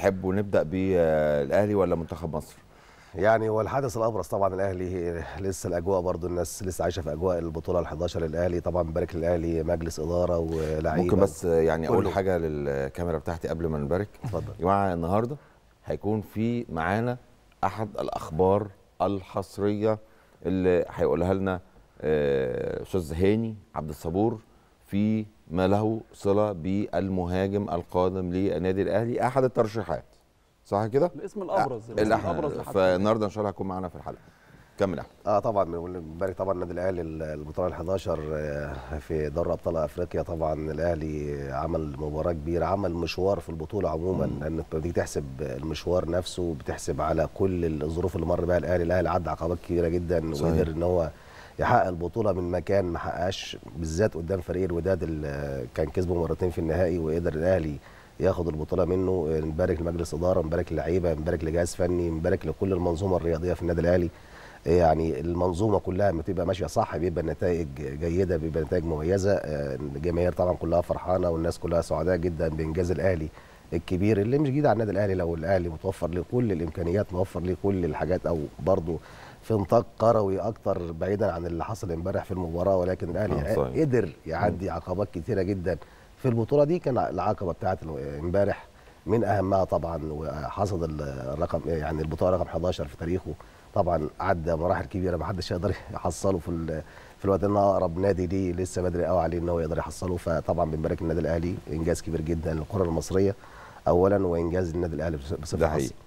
تحبوا نبدا بالاهلي ولا منتخب مصر يعني هو الحدث الابرز طبعا الاهلي لسه الاجواء برضو الناس لسه عايشه في اجواء البطوله ال11 للاهلي طبعا بنبارك للاهلي مجلس اداره ولاعيبه ممكن بس يعني اقول كله. حاجه للكاميرا بتاعتي قبل ما نبارك اتفضل يا جماعه النهارده هيكون في معانا احد الاخبار الحصريه اللي هيقولها لنا آه، استاذ هاني عبد الصبور في ما له صله بالمهاجم القادم للنادي الاهلي احد الترشيحات صح كده؟ الاسم الابرز الاسم الأح- الابرز لحد فالنهارده ان شاء الله هيكون معانا في الحلقه كمل يا احمد اه طبعا بنقول- بنبارك طبعا النادي الاهلي البطوله ال11 في دوري ابطال افريقيا طبعا الاهلي عمل مباراه كبيره عمل مشوار في البطوله عموما لان انت بتيجي تحسب المشوار نفسه بتحسب على كل الظروف اللي مر بها الاهلي الاهلي عدى عقبات كبيره جدا صحيح. وقدر ان هو يحقق البطوله من مكان ما حققش بالذات قدام فريق الوداد اللي كان كسبه مرتين في النهائي وقدر الاهلي ياخد البطوله منه نبارك لمجلس اداره نبارك للعيبه نبارك لجهاز فني نبارك لكل المنظومه الرياضيه في النادي الاهلي يعني المنظومه كلها لما تبقى ماشيه صح بيبقى النتائج جيده بيبقى نتائج مميزه آه، الجماهير طبعا كلها فرحانه والناس كلها سعداء جدا بانجاز الاهلي الكبير اللي مش جديد على النادي الاهلي لو الاهلي متوفر له كل الامكانيات موفر له كل الحاجات او برضه في نطاق كروي اكتر بعيدا عن اللي حصل امبارح في المباراه ولكن آه، الاهلي صحيح. قدر يعدي عقبات كتيره جدا في البطوله دي كان العقبه بتاعت امبارح من اهمها طبعا وحصد الرقم يعني البطوله رقم 11 في تاريخه طبعا عدى مراحل كبيره ما حدش يقدر يحصله في ال- في الوقت ان اقرب نادي ليه لسه بدري قوي عليه ان هو يقدر يحصله فطبعا بنبارك للنادي الاهلي انجاز كبير جدا للكره المصريه اولا وانجاز النادي الاهلي بصفه ده خاصه حقيقي